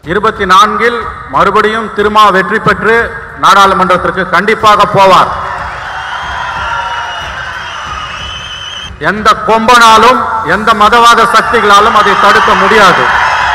இருபத்தி நான்கில் மறுபடியும் திருமா வெற்றி பெற்று நாடாளுமன்றத்திற்கு கண்டிப்பாக போவார் எந்த கொம்பனாலும் எந்த மதவாத சக்திகளாலும் அதை தடுக்க முடியாது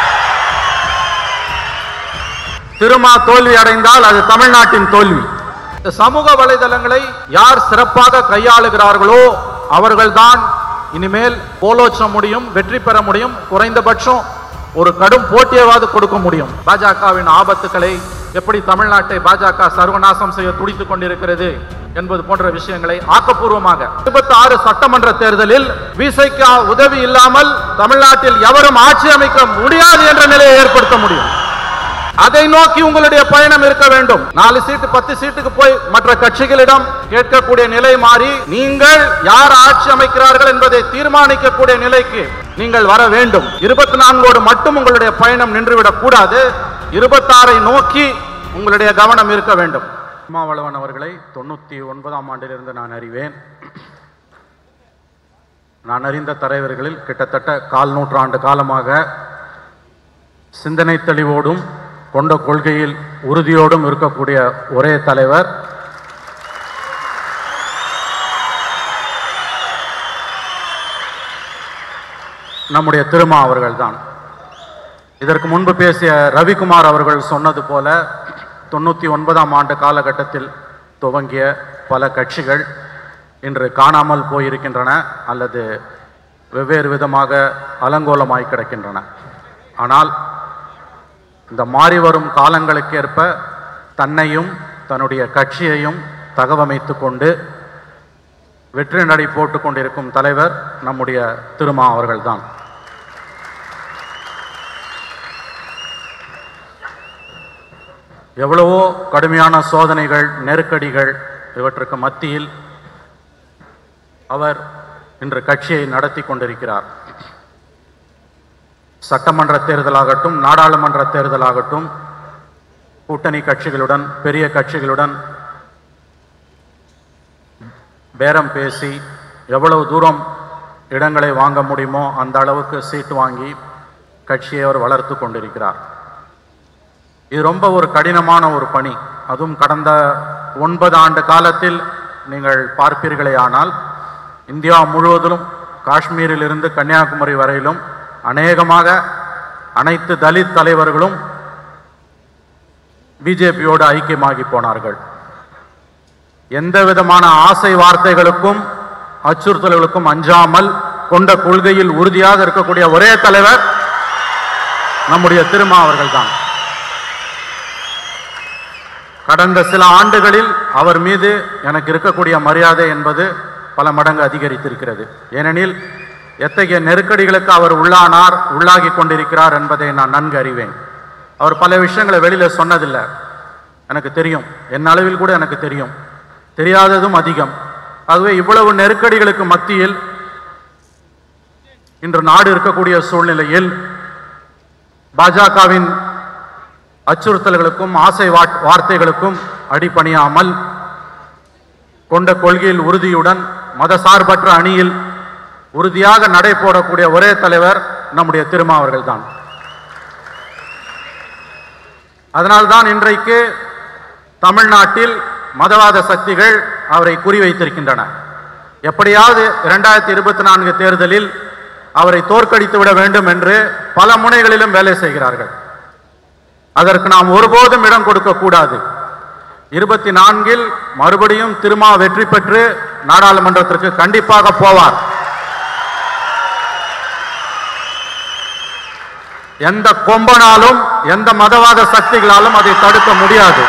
திருமா தோல்வி அடைந்தால் அது தமிழ்நாட்டின் தோல்வி இந்த சமூக வலைதளங்களை யார் சிறப்பாக கையாளுகிறார்களோ அவர்கள்தான் இனிமேல் கோலோச்ச முடியும் வெற்றி பெற முடியும் குறைந்தபட்சம் ஒரு கடும் போட்டியாவது கொடுக்க முடியும் பாஜகவின் ஆபத்துக்களை எப்படி தமிழ்நாட்டை பாஜக சர்வநாசம் செய்ய துடித்துக் கொண்டிருக்கிறது என்பது போன்ற விஷயங்களை ஆக்கப்பூர்வமாக இருபத்தி ஆறு சட்டமன்ற தேர்தலில் விசைக்கு உதவி இல்லாமல் தமிழ்நாட்டில் எவரும் ஆட்சி அமைக்க முடியாது என்ற நிலையை ஏற்படுத்த முடியும் அதை நோக்கி உங்களுடைய பயணம் இருக்க வேண்டும் நாலு சீட்டு பத்து சீட்டுக்கு போய் மற்ற கட்சிகளிடம் கேட்கக்கூடிய நிலை மாறி நீங்கள் யார் ஆட்சி அமைக்கிறார்கள் என்பதை தீர்மானிக்கக்கூடிய நிலைக்கு நீங்கள் வர வேண்டும் இருபத்தி நான்கோடு மட்டும் உங்களுடைய பயணம் நின்றுவிடக் கூடாது இருபத்தாறை நோக்கி உங்களுடைய கவனம் இருக்க வேண்டும் திருமாவளவன் அவர்களை தொண்ணூத்தி ஒன்பதாம் ஆண்டிலிருந்து நான் அறிவேன் நான் அறிந்த தலைவர்களில் கிட்டத்தட்ட கால் நூற்றாண்டு காலமாக சிந்தனை தெளிவோடும் கொண்ட கொள்கையில் உறுதியோடும் இருக்கக்கூடிய ஒரே தலைவர் நம்முடைய திருமா அவர்கள்தான் இதற்கு முன்பு பேசிய ரவிக்குமார் அவர்கள் சொன்னது போல தொண்ணூற்றி ஒன்பதாம் ஆண்டு காலகட்டத்தில் துவங்கிய பல கட்சிகள் இன்று காணாமல் போயிருக்கின்றன அல்லது வெவ்வேறு விதமாக அலங்கோலமாய் கிடக்கின்றன ஆனால் இந்த மாறி வரும் காலங்களுக்கேற்ப தன்னையும் தன்னுடைய கட்சியையும் தகவமைத்து கொண்டு வெற்றி நடை போட்டுக் கொண்டிருக்கும் தலைவர் நம்முடைய திருமா அவர்கள்தான் எவ்வளவோ கடுமையான சோதனைகள் நெருக்கடிகள் இவற்றுக்கு மத்தியில் அவர் இன்று கட்சியை நடத்தி கொண்டிருக்கிறார் சட்டமன்ற தேர்தலாகட்டும் நாடாளுமன்ற தேர்தலாகட்டும் கூட்டணி கட்சிகளுடன் பெரிய கட்சிகளுடன் பேரம் பேசி எவ்வளவு தூரம் இடங்களை வாங்க முடியுமோ அந்த அளவுக்கு சீட்டு வாங்கி கட்சியை அவர் வளர்த்து கொண்டிருக்கிறார் இது ரொம்ப ஒரு கடினமான ஒரு பணி அதுவும் கடந்த ஒன்பது ஆண்டு காலத்தில் நீங்கள் பார்ப்பீர்களே ஆனால் இந்தியா முழுவதிலும் காஷ்மீரில் இருந்து கன்னியாகுமரி வரையிலும் அநேகமாக அனைத்து தலித் தலைவர்களும் பிஜேபியோடு ஐக்கியமாகி போனார்கள் எந்த விதமான ஆசை வார்த்தைகளுக்கும் அச்சுறுத்தல்களுக்கும் அஞ்சாமல் கொண்ட கொள்கையில் உறுதியாக இருக்கக்கூடிய ஒரே தலைவர் நம்முடைய திருமா அவர்கள்தான் கடந்த சில ஆண்டுகளில் அவர் மீது எனக்கு இருக்கக்கூடிய மரியாதை என்பது பல மடங்கு அதிகரித்திருக்கிறது ஏனெனில் எத்தகைய நெருக்கடிகளுக்கு அவர் உள்ளானார் உள்ளாகி கொண்டிருக்கிறார் என்பதை நான் நன்கு அறிவேன் அவர் பல விஷயங்களை வெளியில சொன்னதில்லை எனக்கு தெரியும் என் அளவில் கூட எனக்கு தெரியும் தெரியாததும் அதிகம் ஆகவே இவ்வளவு நெருக்கடிகளுக்கு மத்தியில் இன்று நாடு இருக்கக்கூடிய சூழ்நிலையில் பாஜகவின் அச்சுறுத்தல்களுக்கும் ஆசை வாட்- வார்த்தைகளுக்கும் அடிபணியாமல் கொண்ட கொள்கையில் உறுதியுடன் மதசார்பற்ற அணியில் உறுதியாக நடை போடக்கூடிய ஒரே தலைவர் நம்முடைய திருமா அவர்கள்தான் அதனால்தான் இன்றைக்கு தமிழ்நாட்டில் மதவாத சக்திகள் அவரை குறிவைத்திருக்கின்றன எப்படியாவது இரண்டாயிரத்தி இருபத்தி நான்கு தேர்தலில் அவரை தோற்கடித்து விட வேண்டும் என்று பல முனைகளிலும் வேலை செய்கிறார்கள் அதற்கு நாம் ஒருபோதும் இடம் கொடுக்க கூடாது இருபத்தி நான்கில் மறுபடியும் திருமா வெற்றி பெற்று நாடாளுமன்றத்திற்கு கண்டிப்பாக போவார் எந்த கொம்பனாலும் எந்த மதவாத சக்திகளாலும் அதை தடுக்க முடியாது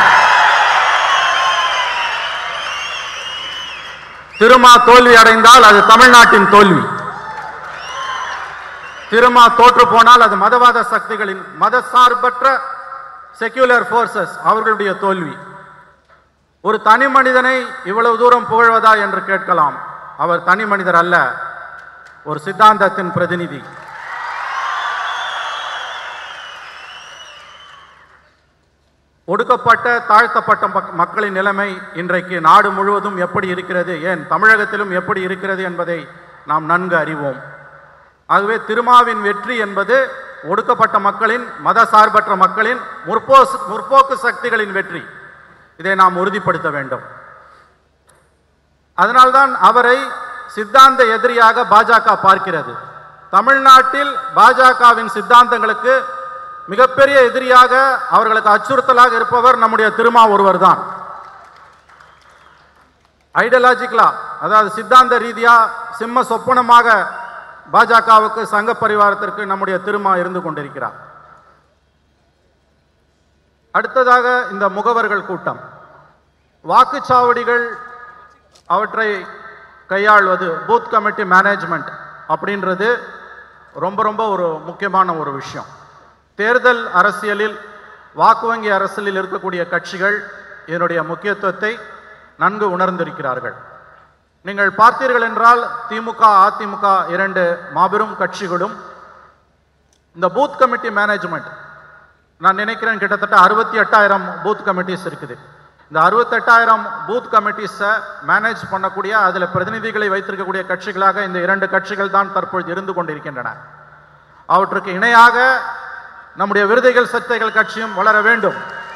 திருமா தோல்வி அடைந்தால் அது தமிழ்நாட்டின் தோல்வி திருமா தோற்று போனால் அது மதவாத சக்திகளின் மதசார்பற்ற செக்யூலர் ஃபோர்சஸ் அவர்களுடைய தோல்வி ஒரு தனி மனிதனை இவ்வளவு தூரம் புகழ்வதா என்று கேட்கலாம் அவர் தனி மனிதர் அல்ல ஒரு சித்தாந்தத்தின் பிரதிநிதி ஒடுக்கப்பட்ட தாழ்த்தப்பட்ட மக்- மக்களின் நிலைமை இன்றைக்கு நாடு முழுவதும் எப்படி இருக்கிறது ஏன் தமிழகத்திலும் எப்படி இருக்கிறது என்பதை நாம் நன்கு அறிவோம் ஆகவே திருமாவின் வெற்றி என்பது ஒடுக்கப்பட்ட மக்களின் மத சார்பற்ற மக்களின் முற்போக்கு முற்போக்கு சக்திகளின் வெற்றி இதை நாம் உறுதிப்படுத்த வேண்டும் அதனால்தான் அவரை சித்தாந்த எதிரியாக பாஜக பார்க்கிறது தமிழ்நாட்டில் பாஜகவின் சித்தாந்தங்களுக்கு மிகப்பெரிய எதிரியாக அவர்களுக்கு அச்சுறுத்தலாக இருப்பவர் நம்முடைய திருமாவொருவர் தான் ஐடியாலஜிக்கலா அதாவது சித்தாந்த ரீதியா சிம்ம சொப்பனமாக பாஜகவுக்கு சங்க பரிவாரத்திற்கு நம்முடைய திருமா இருந்து கொண்டிருக்கிறார் அடுத்ததாக இந்த முகவர்கள் கூட்டம் வாக்குச்சாவடிகள் அவற்றை கையாள்வது பூத் கமிட்டி மேனேஜ்மெண்ட் அப்படின்றது ரொம்ப ரொம்ப ஒரு முக்கியமான ஒரு விஷயம் தேர்தல் அரசியலில் வாக்கு வங்கி அரசியலில் இருக்கக்கூடிய கட்சிகள் இதனுடைய முக்கியத்துவத்தை நன்கு உணர்ந்திருக்கிறார்கள் நீங்கள் பார்த்தீர்கள் என்றால் திமுக அதிமுக இரண்டு மாபெரும் கட்சிகளும் இந்த பூத் கமிட்டி மேனேஜ்மெண்ட் நான் நினைக்கிறேன் கிட்டத்தட்ட அறுபத்தி எட்டாயிரம் பூத் கமிட்டிஸ் இருக்குது இந்த அறுபத்தெட்டாயிரம் பூத் கமிட்டிஸை மேனேஜ் பண்ணக்கூடிய அதில் பிரதிநிதிகளை வைத்திருக்கக்கூடிய கட்சிகளாக இந்த இரண்டு கட்சிகள் தான் தற்பொழுது இருந்து கொண்டிருக்கின்றன அவற்றுக்கு இணையாக நம்முடைய விருதுகள் சத்தைகள் கட்சியும் வளர வேண்டும்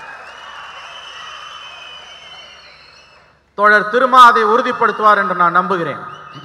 தோழர் திருமா அதை உறுதிப்படுத்துவார் என்று நான் நம்புகிறேன்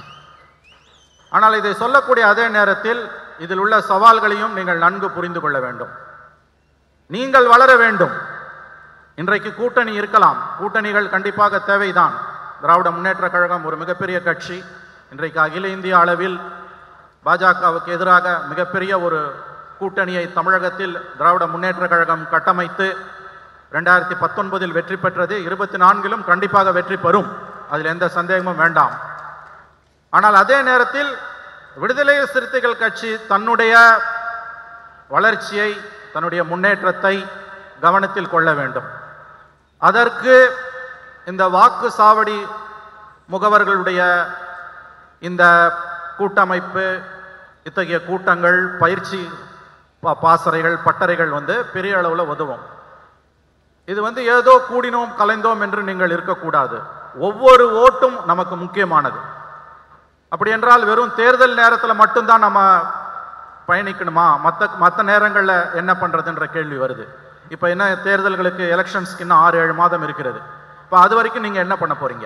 ஆனால் இதை சொல்லக்கூடிய அதே நேரத்தில் இதில் உள்ள சவால்களையும் நீங்கள் நன்கு புரிந்து கொள்ள வேண்டும் நீங்கள் வளர வேண்டும் இன்றைக்கு கூட்டணி இருக்கலாம் கூட்டணிகள் கண்டிப்பாக தேவைதான் திராவிட முன்னேற்ற கழகம் ஒரு மிகப்பெரிய கட்சி இன்றைக்கு அகில இந்திய அளவில் பாஜகவுக்கு எதிராக மிகப்பெரிய ஒரு கூட்டணியை தமிழகத்தில் திராவிட முன்னேற்ற கழகம் கட்டமைத்து ரெண்டாயிரத்தி பத்தொன்பதில் வெற்றி பெற்றது இருபத்தி நான்கிலும் கண்டிப்பாக வெற்றி பெறும் அதில் எந்த சந்தேகமும் வேண்டாம் ஆனால் அதே நேரத்தில் விடுதலை சிறுத்தைகள் கட்சி தன்னுடைய வளர்ச்சியை தன்னுடைய முன்னேற்றத்தை கவனத்தில் கொள்ள வேண்டும் அதற்கு இந்த வாக்கு சாவடி முகவர்களுடைய இந்த கூட்டமைப்பு இத்தகைய கூட்டங்கள் பயிற்சி பா- பாசறைகள் பட்டறைகள் வந்து பெரிய அளவில் உதவும் இது வந்து ஏதோ கூடினோம் கலைந்தோம் என்று நீங்கள் இருக்கக்கூடாது ஒவ்வொரு ஓட்டும் நமக்கு முக்கியமானது அப்படி என்றால் வெறும் தேர்தல் நேரத்தில் மட்டும்தான் நம்ம பயணிக்கணுமா மற்ற மற்ற நேரங்களில் என்ன பண்ணுறதுன்ற கேள்வி வருது இப்போ என்ன தேர்தல்களுக்கு எலெக்ஷன்ஸ்க்கு இன்னும் ஆறு ஏழு மாதம் இருக்கிறது இப்போ அது வரைக்கும் நீங்கள் என்ன பண்ண போறீங்க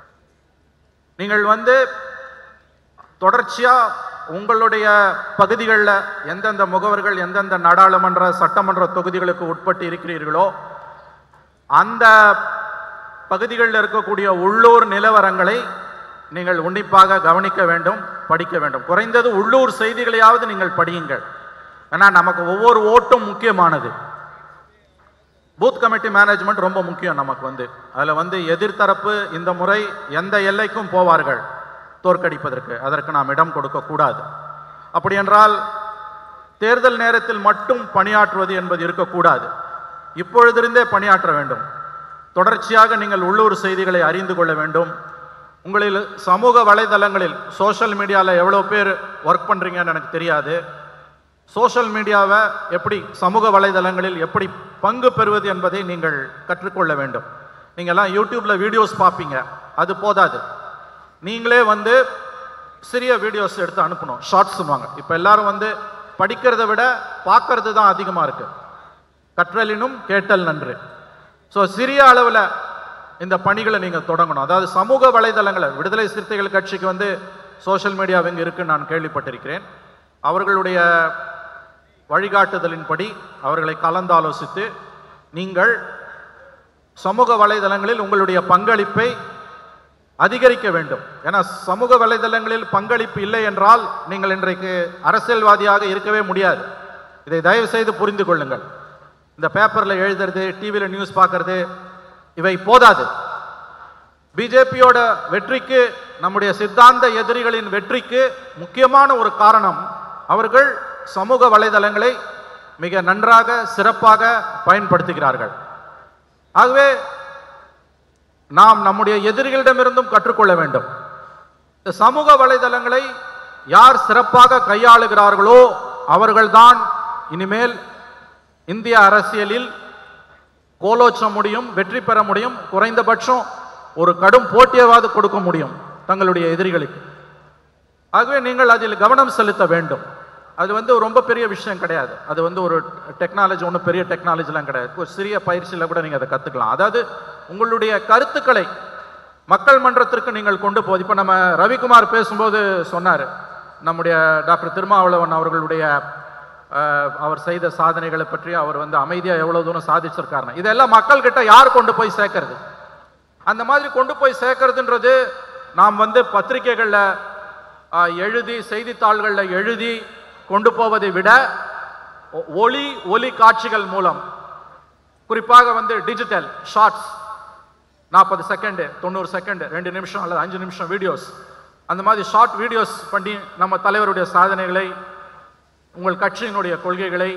நீங்கள் வந்து தொடர்ச்சியாக உங்களுடைய பகுதிகளில் எந்தெந்த முகவர்கள் எந்தெந்த நாடாளுமன்ற சட்டமன்ற தொகுதிகளுக்கு உட்பட்டு இருக்கிறீர்களோ அந்த பகுதிகளில் இருக்கக்கூடிய உள்ளூர் நிலவரங்களை நீங்கள் உன்னிப்பாக கவனிக்க வேண்டும் படிக்க வேண்டும் குறைந்தது உள்ளூர் செய்திகளையாவது நீங்கள் படியுங்கள் ஏன்னா நமக்கு ஒவ்வொரு ஓட்டும் முக்கியமானது பூத் கமிட்டி மேனேஜ்மெண்ட் ரொம்ப முக்கியம் நமக்கு வந்து அதில் வந்து எதிர்த்தரப்பு இந்த முறை எந்த எல்லைக்கும் போவார்கள் தோற்கடிப்பதற்கு அதற்கு நாம் இடம் கொடுக்கக்கூடாது அப்படி என்றால் தேர்தல் நேரத்தில் மட்டும் பணியாற்றுவது என்பது இருக்கக்கூடாது இப்பொழுதிருந்தே பணியாற்ற வேண்டும் தொடர்ச்சியாக நீங்கள் உள்ளூர் செய்திகளை அறிந்து கொள்ள வேண்டும் உங்களில் சமூக வலைதளங்களில் சோஷியல் மீடியாவில் எவ்வளோ பேர் ஒர்க் பண்ணுறீங்கன்னு எனக்கு தெரியாது சோஷியல் மீடியாவை எப்படி சமூக வலைதளங்களில் எப்படி பங்கு பெறுவது என்பதை நீங்கள் கற்றுக்கொள்ள வேண்டும் நீங்கள்லாம் யூடியூப்பில் வீடியோஸ் பார்ப்பீங்க அது போதாது நீங்களே வந்து சிறிய வீடியோஸ் எடுத்து அனுப்பணும் ஷார்ட்ஸுவாங்க இப்போ எல்லாரும் வந்து படிக்கிறதை விட பார்க்கறது தான் அதிகமாக இருக்குது கற்றலினும் கேட்டல் நன்று ஸோ சிறிய அளவில் இந்த பணிகளை நீங்கள் தொடங்கணும் அதாவது சமூக வலைதளங்களை விடுதலை சிறுத்தைகள் கட்சிக்கு வந்து சோஷியல் மீடியா இங்கே இருக்குன்னு நான் கேள்விப்பட்டிருக்கிறேன் அவர்களுடைய வழிகாட்டுதலின்படி அவர்களை கலந்தாலோசித்து நீங்கள் சமூக வலைதளங்களில் உங்களுடைய பங்களிப்பை அதிகரிக்க வேண்டும் ஏன்னா சமூக வலைதளங்களில் பங்களிப்பு இல்லை என்றால் நீங்கள் இன்றைக்கு அரசியல்வாதியாக இருக்கவே முடியாது இதை தயவு செய்து புரிந்து கொள்ளுங்கள் இந்த பேப்பரில் எழுதுறது டிவியில் நியூஸ் பார்க்கறது இவை போதாது பிஜேபியோட வெற்றிக்கு நம்முடைய சித்தாந்த எதிரிகளின் வெற்றிக்கு முக்கியமான ஒரு காரணம் அவர்கள் சமூக வலைதளங்களை மிக நன்றாக சிறப்பாக பயன்படுத்துகிறார்கள் ஆகவே நாம் நம்முடைய எதிரிகளிடமிருந்தும் கற்றுக்கொள்ள வேண்டும் இந்த சமூக வலைதளங்களை யார் சிறப்பாக கையாளுகிறார்களோ அவர்கள்தான் இனிமேல் இந்திய அரசியலில் கோலோச்ச முடியும் வெற்றி பெற முடியும் குறைந்தபட்சம் ஒரு கடும் போட்டியாவது கொடுக்க முடியும் தங்களுடைய எதிரிகளுக்கு ஆகவே நீங்கள் அதில் கவனம் செலுத்த வேண்டும் அது வந்து ரொம்ப பெரிய விஷயம் கிடையாது அது வந்து ஒரு டெக்னாலஜி ஒன்றும் பெரிய டெக்னாலஜிலாம் கிடையாது ஒரு சிறிய பயிற்சியில் கூட நீங்கள் அதை கற்றுக்கலாம் அதாவது உங்களுடைய கருத்துக்களை மக்கள் மன்றத்திற்கு நீங்கள் கொண்டு போது இப்போ நம்ம ரவிக்குமார் பேசும்போது சொன்னார் நம்முடைய டாக்டர் திருமாவளவன் அவர்களுடைய அஹ், அவர் செய்த சாதனைகளை பற்றி அவர் வந்து அமைதியாக எவ்வளோ தூரம் சாதிச்சிருக்காருன்னு இதெல்லாம் மக்கள்கிட்ட யார் கொண்டு போய் சேர்க்கறது அந்த மாதிரி கொண்டு போய் சேர்க்கறதுன்றது நாம் வந்து பத்திரிகைகளில் எழுதி செய்தித்தாள்களில் எழுதி கொண்டு போவதை விட ஒ- ஒளி ஒலி காட்சிகள் மூலம் குறிப்பாக வந்து டிஜிட்டல் ஷார்ட்ஸ் நாற்பது செகண்டு தொண்ணூறு செகண்ட் ரெண்டு நிமிஷம் அல்லது அஞ்சு நிமிஷம் வீடியோஸ் அந்த மாதிரி ஷார்ட் வீடியோஸ் பண்ணி நம்ம தலைவருடைய சாதனைகளை உங்கள் கட்சியினுடைய கொள்கைகளை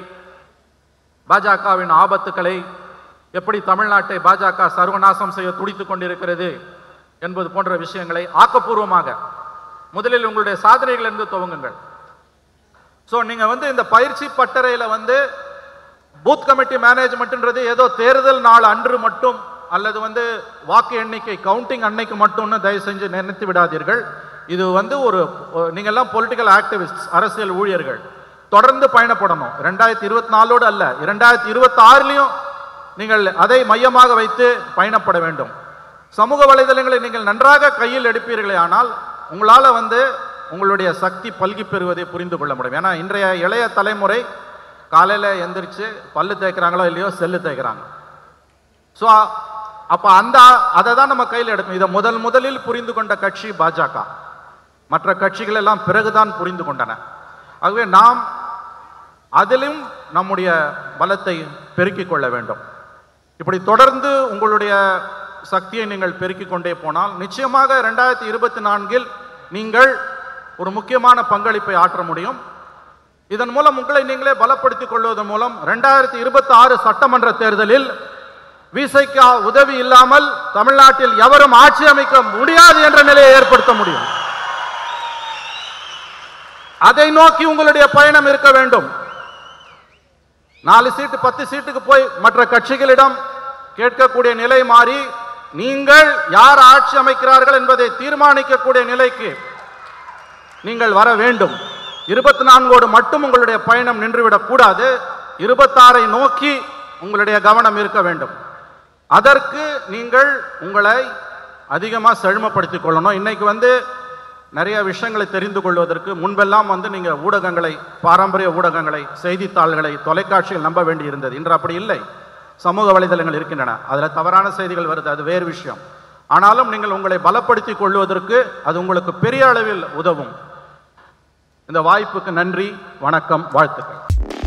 பாஜகவின் ஆபத்துக்களை எப்படி தமிழ்நாட்டை பாஜக சர்வநாசம் செய்ய துடித்துக் கொண்டிருக்கிறது என்பது போன்ற விஷயங்களை ஆக்கப்பூர்வமாக முதலில் உங்களுடைய சாதனைகளிலிருந்து துவங்குங்கள் ஸோ நீங்கள் வந்து இந்த பயிற்சி பட்டறையில் வந்து பூத் கமிட்டி மேனேஜ்மெண்ட்ன்றது ஏதோ தேர்தல் நாள் அன்று மட்டும் அல்லது வந்து வாக்கு எண்ணிக்கை கவுண்டிங் அன்னைக்கு மட்டும்னு தயவு செஞ்சு நினைத்து விடாதீர்கள் இது வந்து ஒரு ஒரு- நீங்க எல்லாம் பொலிட்டிக்கல் ஆக்டிவிஸ்ட் அரசியல் ஊழியர்கள் தொடர்ந்து பயணப்படணும் ரெண்டாயிரத்தி இருபத்தி நாலோடு அல்ல இரண்டாயிரத்தி இருபத்தி ஆறுலையும் நீங்கள் அதை மையமாக வைத்து பயணப்பட வேண்டும் சமூக வலைதளங்களை நீங்கள் நன்றாக கையில் எடுப்பீர்களே ஆனால் உங்களால் வந்து உங்களுடைய சக்தி பல்கி பெறுவதை புரிந்து கொள்ள முடியும் ஏன்னா இன்றைய இளைய தலைமுறை காலையில் எந்திரிச்சு பல்லு தேய்க்கிறாங்களோ இல்லையோ செல்லு தேய்க்கிறாங்க ஸோ அப்போ அந்த அதை தான் நம்ம கையில் எடுக்கணும் இதை முதல் முதலில் புரிந்து கொண்ட கட்சி பாஜக மற்ற கட்சிகள் எல்லாம் பிறகுதான் புரிந்து கொண்டன ஆகவே நாம் அதிலும் நம்முடைய பலத்தை பெருக்கிக் கொள்ள வேண்டும் இப்படி தொடர்ந்து உங்களுடைய சக்தியை நீங்கள் பெருக்கிக் கொண்டே போனால் நிச்சயமாக ரெண்டாயிரத்தி இருபத்தி நான்கில் நீங்கள் ஒரு முக்கியமான பங்களிப்பை ஆற்ற முடியும் இதன் மூலம் உங்களை நீங்களே பலப்படுத்திக் கொள்வதன் மூலம் ரெண்டாயிரத்தி இருபத்தி ஆறு சட்டமன்ற தேர்தலில் விசைக்கு உதவி இல்லாமல் தமிழ்நாட்டில் எவரும் ஆட்சி அமைக்க முடியாது என்ற நிலையை ஏற்படுத்த முடியும் அதை நோக்கி உங்களுடைய பயணம் இருக்க வேண்டும் நாலு சீட்டு பத்து சீட்டுக்கு போய் மற்ற கட்சிகளிடம் கேட்கக்கூடிய நிலை மாறி நீங்கள் யார் ஆட்சி அமைக்கிறார்கள் என்பதை தீர்மானிக்கக்கூடிய நிலைக்கு நீங்கள் வர வேண்டும் இருபத்தி நான்கோடு மட்டும் உங்களுடைய பயணம் நின்றுவிடக் கூடாது இருபத்தாறை நோக்கி உங்களுடைய கவனம் இருக்க வேண்டும் அதற்கு நீங்கள் உங்களை அதிகமாக செழுமப்படுத்திக் கொள்ளணும் இன்னைக்கு வந்து நிறைய விஷயங்களை தெரிந்து கொள்வதற்கு முன்பெல்லாம் வந்து நீங்கள் ஊடகங்களை பாரம்பரிய ஊடகங்களை செய்தித்தாள்களை தொலைக்காட்சியில் நம்ப வேண்டி இருந்தது இன்று அப்படி இல்லை சமூக வலைதளங்கள் இருக்கின்றன அதில் தவறான செய்திகள் வருது அது வேறு விஷயம் ஆனாலும் நீங்கள் உங்களை பலப்படுத்திக் கொள்வதற்கு அது உங்களுக்கு பெரிய அளவில் உதவும் இந்த வாய்ப்புக்கு நன்றி வணக்கம் வாழ்த்துக்கள்